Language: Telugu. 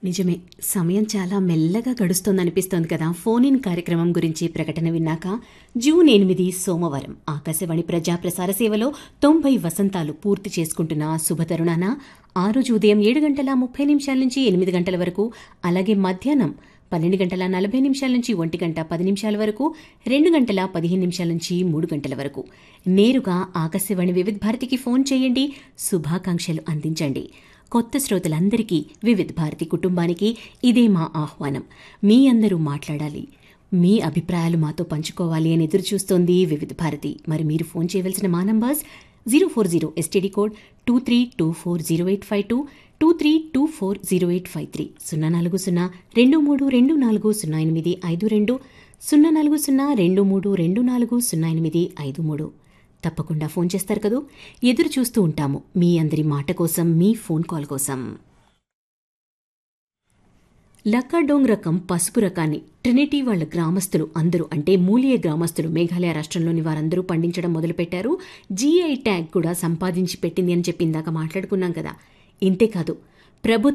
నిజమే సమయం చాలా మెల్లగా గడుస్తోందనిపిస్తోంది కదా ఫోన్ ఇన్ కార్యక్రమం గురించి ప్రకటన విన్నాక జూన్ ఎనిమిది సోమవారం ఆకాశవాణి ప్రజా ప్రసార సేవలో తొంభై వసంతాలు పూర్తి చేసుకుంటున్న శుభతరుణాన ఆ రోజు ఉదయం ఏడు గంటల ముప్పై నిమిషాల నుంచి ఎనిమిది గంటల వరకు అలాగే మధ్యాహ్నం పన్నెండు గంటల నలభై నిమిషాల నుంచి ఒంటి గంట పది నిమిషాల వరకు రెండు గంటల పదిహేను నిమిషాల నుంచి మూడు గంటల వరకు నేరుగా ఆకాశవాణి వివిధ భారతికి ఫోన్ చేయండి శుభాకాంక్షలు అందించండి కొత్త శ్రోతలందరికీ వివిధ భారతి కుటుంబానికి ఇదే మా ఆహ్వానం మీ అందరూ మాట్లాడాలి మీ అభిప్రాయాలు మాతో పంచుకోవాలి అని ఎదురు చూస్తోంది వివిధ భారతి మరి మీరు ఫోన్ చేయవలసిన మా numbers zero four zero STD code two three two four zero eight five two two three two four zero eight five three సున్నా నాలుగు సున్నా రెండు మూడు రెండు నాలుగు సున్నా ఎనిమిది ఐదు రెండు సున్నా నాలుగు సున్నా రెండు మూడు రెండు నాలుగు సున్నా ఎనిమిది ఐదు మూడు తప్పకుండా ఫోన్ చేస్తారు కదూ ఎదురు చూస్తూ ఉంటాము మీ అందరి మాట కోసం మీ ఫోన్ కాల్ కోసం లక్కాడోంగ్ రకం పసుపు రకాన్ని ట్రినిటీ వాళ్ళ గ్రామస్తులు అందరూ అంటే మూలియ గ్రామస్తులు మేఘాలయ రాష్ట్రంలోని వారందరూ పండించడం మొదలుపెట్టారు జీఐ ట్యాగ్ కూడా సంపాదించి పెట్టింది అని చెప్పి ఇందాక మాట్లాడుకున్నాం కదా ఇంతేకాదు ప్రభుత్వ